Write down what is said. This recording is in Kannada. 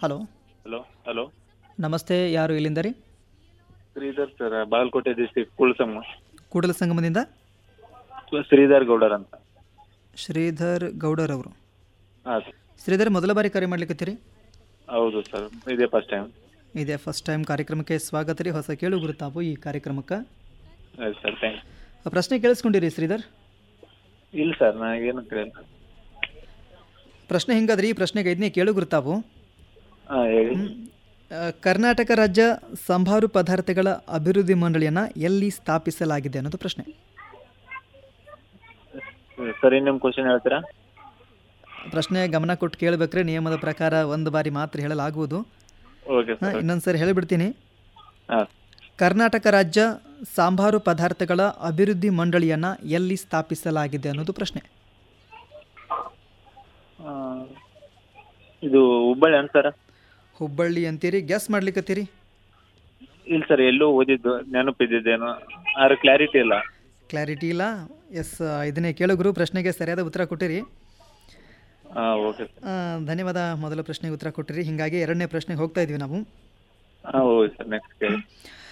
ಹಲೋ ಹಲೋ ಹಲೋ ನಮಸ್ತೆ ಯಾರು ಇಲ್ಲಿಂದ ರೀ ಶ್ರೀಧರ್ ಸರ್ ಬಾಗಲಕೋಟೆ ಡಿಸ್ಟಿಕ್ ಕುಳ್ಸಮ್ಮ ಕೂಡಲ ಸಂಗಮದಿಂದ ಶ್ರೀಧರ್ ಗೌಡರ್ ಅಂತ ಶ್ರೀಧರ್ ಗೌಡರ್ ಅವರು ಹಾಂ ಸರ್ ಶ್ರೀಧರ್ ಮೊದಲ ಬಾರಿ ಕರೆ ಮಾಡ್ಲಿಕ್ಕತ್ತೀರಿ ಹೌದು ಸರ್ ಇದೇ ಫಸ್ಟ್ ಟೈಮ್ ಇದೆ ಫಸ್ಟ್ ಟೈಮ್ ಕಾರ್ಯಕ್ರಮಕ್ಕೆ ಸ್ವಾಗತ ರೀ ಹೊಸ ಕೇಳು ಗುರುತಾವು ಈ ಕಾರ್ಯಕ್ರಮಕ್ಕೆ ಆಯ್ತು ಸರ್ ಥ್ಯಾಂಕ್ ಆ ಪ್ರಶ್ನೆ ಕೇಳಿಸ್ಕೊಂಡಿರಿ ಶ್ರೀಧರ್ ಇಲ್ಲ ಸರ್ ನನಗೇನು ತಿಳಿಯಲ್ಲ ಪ್ರಶ್ನೆ ಹಿಂಗದ್ರಿ ಈ ಪ್ರಶ್ನೆಗೆ ಐದನೇ ಕೇಳು ಗುರುತಾವು ಹಾಂ ಹೇಳಿ ಆ, ಕರ್ನಾಟಕ ರಾಜ್ಯ ಸಂಭಾರು ಪದಾರ್ಥಗಳ ಅಭಿವೃದ್ಧಿ ಮಂಡಳಿಯನ್ನು ಎಲ್ಲಿ ಸ್ಥಾಪಿಸಲಾಗಿದೆ ಅನ್ನೋದು ಪ್ರಶ್ನೆ ಸರ್ ಇನ್ನೊಂದು ಕ್ವಶನ್ ಹೇಳ್ತೀರಾ ಪ್ರಶ್ನೆ ಗಮನ ಕೊಟ್ಟು ಕೇಳಬೇಕ್ರೆ ನಿಯಮದ ಪ್ರಕಾರ ಒಂದು ಬಾರಿ ಮಾತ್ರ ಹೇಳಲಾಗುವುದು ಓಕೆ ಹಾಂ ಸರ್ ಇನ್ನೊಂದು ಸರಿ ಹೇಳಿಬಿಡ್ತೀನಿ ಹಾಂ ಕರ್ನಾಟಕ ರಾಜ್ಯ ಸಾಂಬಾರು ಪದಾರ್ಥಗಳ ಅಭಿವೃದ್ಧಿ ಮಂಡಳಿಯನ್ನು ಎಲ್ಲಿ ಸ್ಥಾಪಿಸಲಾಗಿದೆ ಅನ್ನೋದು ಪ್ರಶ್ನೆ ಇದು ಹುಬ್ಬಳ್ಳಿ ಅಂತ ಸರ್ ಹುಬ್ಬಳ್ಳಿ ಅಂತೀರಿ ಗೆಸ್ ಮಾಡ್ಲಿಕ್ಕತ್ತೀರಿ ಇಲ್ಲ ಸರ್ ಎಲ್ಲೋ ಓದಿದ್ದು ನೆನಪಿದ್ದೇನೋ ಆದ್ರೆ ಕ್ಲಾರಿಟಿ ಇಲ್ಲ ಕ್ಲಾರಿಟಿ ಇಲ್ಲ ಎಸ್ ಇದನ್ನೇ ಕೇಳುಗರು ಪ್ರಶ್ನೆಗೆ ಸರಿಯಾದ ಉತ್ತರ ಕೊಟ್ಟಿರಿ ಹಾಂ ಓಕೆ ಸರ್ ಆ, ಧನ್ಯವಾದ ಮೊದಲ ಪ್ರಶ್ನೆಗೆ ಉತ್ತರ ಕೊಟ್ಟಿರಿ ಹೀಗಾಗಿ ಎರಡನೇ ಪ್ರಶ್ನೆಗೆ ಹೋಗ್ತಾ ಇದ್ವಿ ನಾವು ಹಾಂ ಹೋಗಿ ಸರ್ ನೆಕ್ಸ್ಟ್ ಕೇಳಿ